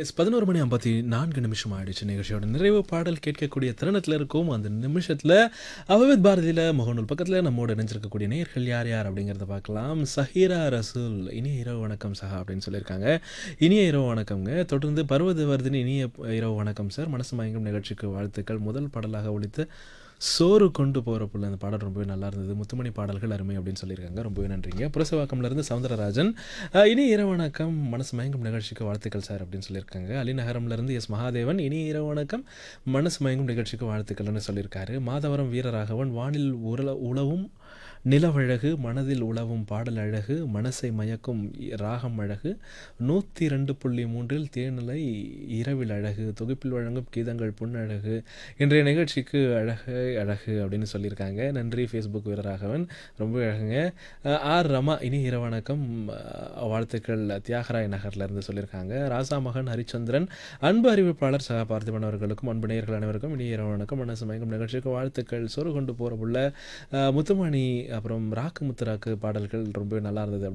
S பதினோரு மணி ஐம்பத்தி நான்கு நிமிஷம் ஆயிடுச்சு நிகழ்ச்சியோட நிறைவு பாடல் கேட்கக்கூடிய தருணத்தில் இருக்கும் அந்த நிமிஷத்தில் அவவித் பாரதியில் முகநூல் பக்கத்தில் நம்மோட இணைஞ்சிருக்கக்கூடிய நேர்கள் யார் யார் அப்படிங்கிறத பார்க்கலாம் சஹீரா ரசூல் இனிய இரவு வணக்கம் சஹா அப்படின்னு சொல்லியிருக்காங்க இனிய இரவு வணக்கம்ங்க தொடர்ந்து பருவத வருதினி இனிய இரவு வணக்கம் சார் மனசு மயங்கும் நிகழ்ச்சிக்கு வாழ்த்துக்கள் முதல் பாடலாக ஒழித்து சோறு கொண்டு போகிற புள்ள அந்த பாடல் ரொம்பவே நல்லா இருந்தது முத்துமணி பாடல்கள் அருமை அப்படின்னு சொல்லியிருக்காங்க ரொம்பவே நன்றிங்க புரசவாக்கம்லேருந்து சவுந்தரராஜன் அஹ், இனி இரவு வணக்கம் மனசு மயங்கும் நிகழ்ச்சிக்கு வாழ்த்துக்கள் சார் அப்படின்னு சொல்லியிருக்காங்க அலிநகரம்லேருந்து எஸ் மகாதேவன் இனி இரவு வணக்கம் மனசு மயங்கும் நிகழ்ச்சிக்கு வாழ்த்துக்கள்னு சொல்லியிருக்காரு மாதவரம் வீரராகவன் வானில் உரல உழவும் நிலவழகு மனதில் உழவும் பாடல் அழகு மனசை மயக்கும் ராகம் அழகு நூற்றி ரெண்டு புள்ளி மூன்றில் தேனிலை இரவில் அழகு தொகுப்பில் வழங்கும் கீதங்கள் பொன்னழகு இன்றைய நிகழ்ச்சிக்கு அழகு அழகு அப்படின்னு சொல்லியிருக்காங்க நன்றி ஃபேஸ்புக் வீரராகவன் ரொம்ப அழகுங்க அஹ் ஆர் ரமா இனி இரவணக்கம் அஹ் வாழ்த்துக்கள் தியாகராய நகர்ல இருந்து சொல்லியிருக்காங்க ராசா மகன் ஹரிச்சந்திரன் அன்பு அறிவிப்பாளர் சகா பார்த்திபன் அவர்களுக்கும் அன்பு நேயர்கள் அனைவருக்கும் இனி இரவணக்கம் மனசு மயங்கும் நிகழ்ச்சிக்கு வாழ்த்துக்கள் சொரு கொண்டு போகிற உள்ள முத்துமணி அப்புறம் ராக்கு முத்துராக்கு பாடல்கள் ரொம்ப நல்லா இருந்தது